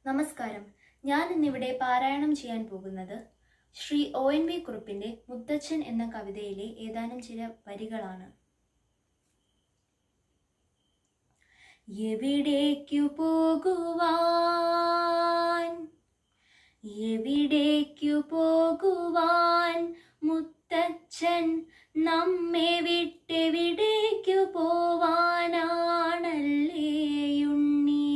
നമസ്കാരം ഞാൻ ഇന്നിവിടെ പാരായണം ചെയ്യാൻ പോകുന്നത് ശ്രീ ഒ എൻ വി കുറുപ്പിന്റെ മുത്തച്ഛൻ എന്ന കവിതയിലെ ഏതാനും ചില വരികളാണ് എവിടേക്കു പോകുവാൻ എവിടേക്കു പോകുവാൻ മുത്തച്ഛൻ നമ്മെ വിട്ടെവിടേക്കു പോവാനാണല്ലേയുണ്ണി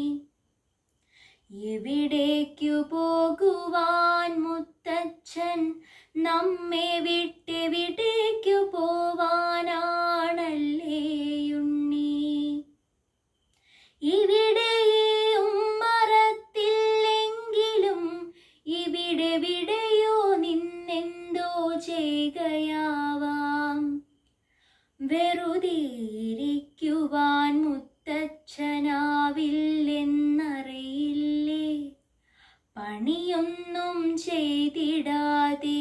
എവിടേക്കു പോകുവാൻ മുത്തച്ഛൻ നമ്മെ വിട്ടെവിടേക്കു പോവാനാണല്ലേയുണ്ണി ഇവിടെ ഈ ഉമ്മറത്തില്ലെങ്കിലും ഇവിടെവിടെയോ നിന്നെന്തോ ചെയ്യുകയാവാം വെറുതെ ഇരിക്കുവാൻ മുത്തച്ഛനാവില്ലെന്നറിയില്ലേ പണിയൊന്നും ചെയ്തിടാതെ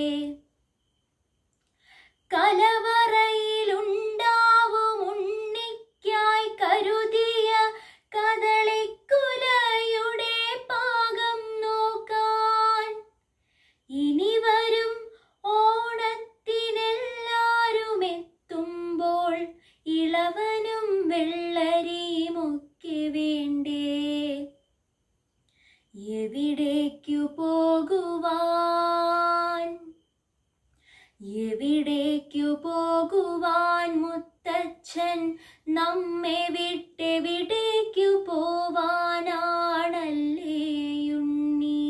കലവറയിലുണ്ടാവും ഉണ്ണിക്കായി കരുതിയ കദളിക്കുലയുടെ പാകം നോക്കാൻ ഇനി വരും ഓണത്തിനെല്ലാരും എത്തുമ്പോൾ ഇളവനും വെള്ളരിയുമൊക്കെ വേണ്ടേ എവിടേക്കു പോകുവാൻ എവിടേക്കു പോകുവാൻ മുത്തച്ഛൻ നമ്മെ വിട്ടെവിടേക്കു പോവാനാണല്ലേയുണ്ണി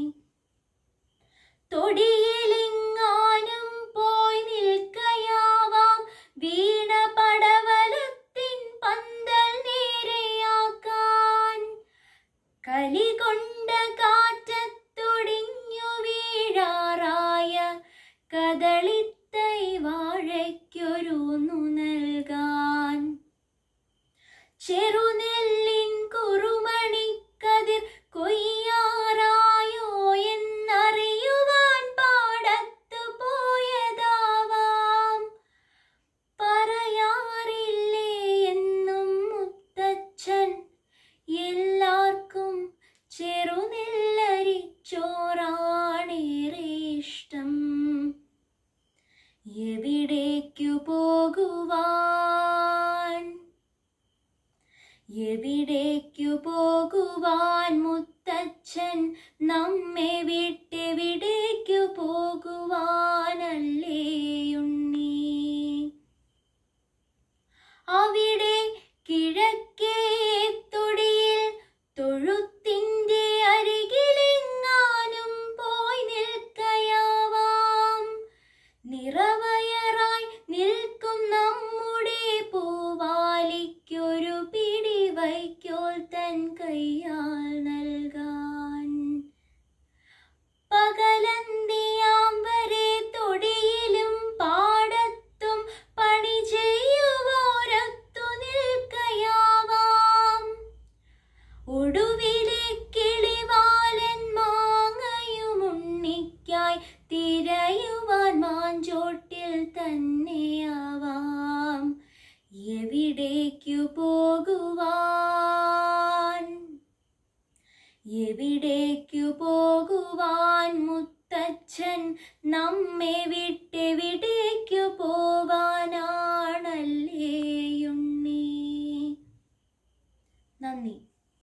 തൊടിയിലിങ്ങാനും പോയി നിൽക്കയാവാം വീണ പടവലത്തിൻ പന്തൽ നേരെയാക്കാൻ കലി കൊണ്ട കാറ്റത്തൊടിഞ്ഞു വീഴാറായ കദളിത്തൈ വാഴയ്ക്കൊരുന്നു നൽകാൻ ചെറുനെല്ലിൻ കുറുമണിക്കതിർ കൊയ്യാറായോ എന്നറിയുവാൻ പാടത്തു പോയതാവാം പറയാറില്ലേ എന്നും മുത്തച്ഛൻ എല്ലാവർക്കും ചെറുനെല്ലരിച്ചോറാണേറെ ഇഷ്ടം എവിടേക്കു പോകുവാൻ എവിടേക്കു പോകുവാൻ മുത്തച്ഛൻ നമ്മെ വിട്ടെവിടേക്കു പോകുവാനല്ലേയുണ്ണി അവിടെ കിഴക്കേ തൊടിയിൽ തൊഴുത്തിന്റെ അരികിലെങ്ങാനും പോയി നിൽക്കയാവാം നിറവയറായി നിൽക്കും നമ്മുടെ പൂവാലിക്കൊരു പിടി വൈക്കോൽ തൻ കൈയാൽ നൽകാൻ പകലന്തിയാം വരെ തൊടിയിലും പാടത്തും പണി ചെയ്യുവോരത്തു നിൽക്കയാവാം ഒടുവിലെ കിളിവാലൻ മാങ്ങയും ഉണ്ണിക്കായി തിരയുവാൻ മാഞ്ചോട്ടിൽ തന്നെയാവാം എവിടേക്കു പോകുവാൻ എവിടേക്കു പോകുവാൻ മുത്തച്ഛൻ നമ്മെ വിട്ടെവിടേക്കു പോവാൻ